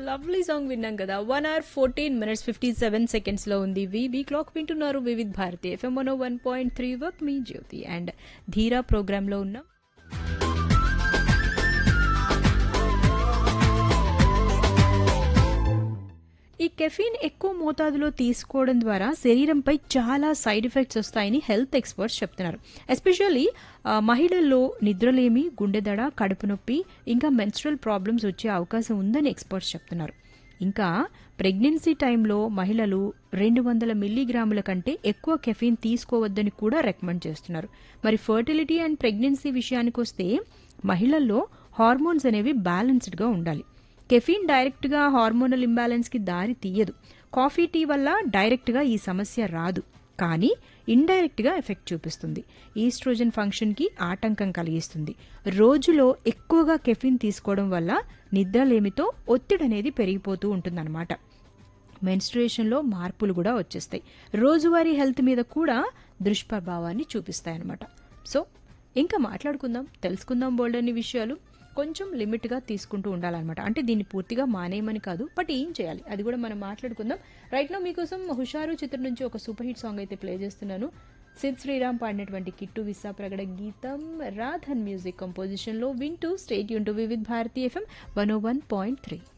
lovely song విన్నాం కదా one hour fourteen minutes fifty seven seconds లో ఉంది వివి క్లాక్ వింటున్నారు Vividh Bharati FM one one point three వర్క్ me Jyothi and Dheera programme లో ఉన్నాం ఈ కెఫీన్ ఎక్కువ మోతాదులో తీసుకోవడం ద్వారా శరీరంపై చాలా సైడ్ ఎఫెక్ట్స్ వస్తాయని హెల్త్ ఎక్స్పర్ట్స్ చెప్తున్నారు ఎస్పెషల్లీ మహిళల్లో నిద్రలేమి గుండెదడ కడుపు నొప్పి ఇంకా మెన్స్ట్రల్ ప్రాబ్లమ్స్ వచ్చే అవకాశం ఉందని ఎక్స్పర్ట్స్ చెప్తున్నారు ఇంకా ప్రెగ్నెన్సీ టైంలో మహిళలు రెండు వందల మిల్లీగ్రాముల కంటే ఎక్కువ కెఫీన్ తీసుకోవద్దని కూడా రికమెండ్ చేస్తున్నారు మరి ఫర్టిలిటీ అండ్ ప్రెగ్నెన్సీ విషయానికి వస్తే మహిళల్లో హార్మోన్స్ అనేవి బ్యాలెన్స్డ్గా ఉండాలి కెఫీన్ డైరెక్ట్గా హార్మోనల్ ఇంబ్యాలెన్స్కి దారి తీయదు కాఫీ టీ వల్ల డైరెక్ట్గా ఈ సమస్య రాదు కానీ ఇండైరెక్ట్గా ఎఫెక్ట్ చూపిస్తుంది ఈస్ట్రోజన్ ఫంక్షన్కి ఆటంకం కలిగిస్తుంది రోజులో ఎక్కువగా కెఫిన్ తీసుకోవడం వల్ల నిద్రలేమితో ఒత్తిడి అనేది పెరిగిపోతూ ఉంటుందన్నమాట మెన్స్ట్రుయేషన్లో మార్పులు కూడా వచ్చేస్తాయి రోజువారీ హెల్త్ మీద కూడా దుష్ప్రభావాన్ని చూపిస్తాయన్నమాట సో ఇంకా మాట్లాడుకుందాం తెలుసుకుందాం బోల్డ్ అన్ని విషయాలు కొంచెం లిమిట్గా తీసుకుంటూ ఉండాలన్నమాట అంటే దీన్ని పూర్తిగా మానేయమని కాదు బట్ ఏం చేయాలి అది కూడా మనం మాట్లాడుకుందాం రైట్ నో మీకోసం హుషారు చిత్రం నుంచి ఒక సూపర్ హిట్ సాంగ్ అయితే ప్లే చేస్తున్నాను సిద్ శ్రీరామ్ పాడినటువంటి కిట్టు విస్సా ప్రగడ గీతం రాధన్ మ్యూజిక్ కంపోజిషన్లో వింటూ స్టేట్ యూన్ to Vividh Bharati FM one o one point three